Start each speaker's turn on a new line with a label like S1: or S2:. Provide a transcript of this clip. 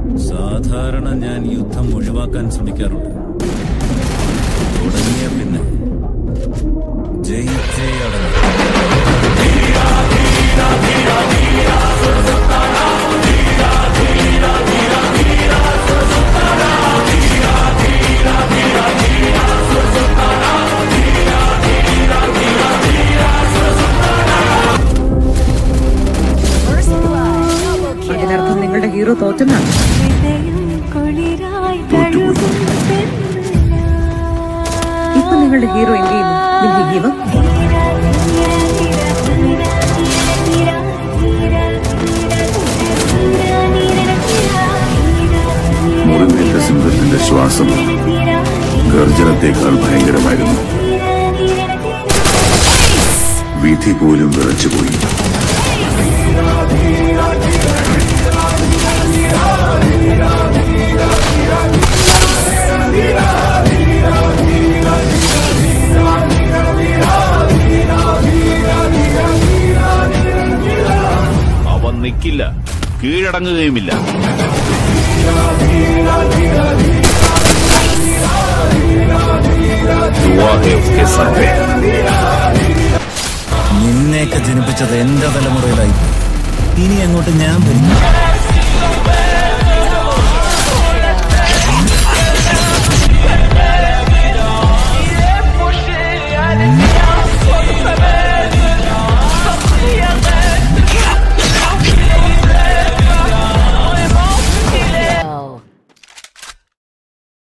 S1: സാധാരണ ഞാൻ യുദ്ധം ഒഴിവാക്കാൻ ശ്രമിക്കാറുണ്ട് തുടങ്ങിയ പിന്നെ ജയിച്ചേ അടങ്ങും
S2: First blood. Double kill.
S3: അതിനർത്ഥം നിങ്ങളുടെ ഹീറോ തോറ്റെന്നാണ് ഇപ്പൊ നിങ്ങളുടെ ഹീറോ എന്ത് ചെയ്യുന്നു Will he give up?
S4: മുറിവേറ്റ സിംഹത്തിന്റെ ശ്വാസം ഗർജനത്തേക്കാൾ ഭയങ്കരമായിരുന്നു വിധി പോലും വിറച്ചുപോയി
S5: അവൻ നിൽക്കില്ല കീഴടങ്ങുകയുമില്ല दुआ है उसके सर पे
S1: നിന്നെയൊക്കെ ജനിപ്പിച്ചത് എന്റെ തലമുറയിലായി ഇനി അങ്ങോട്ട് ഞാൻ ഭരിക്കും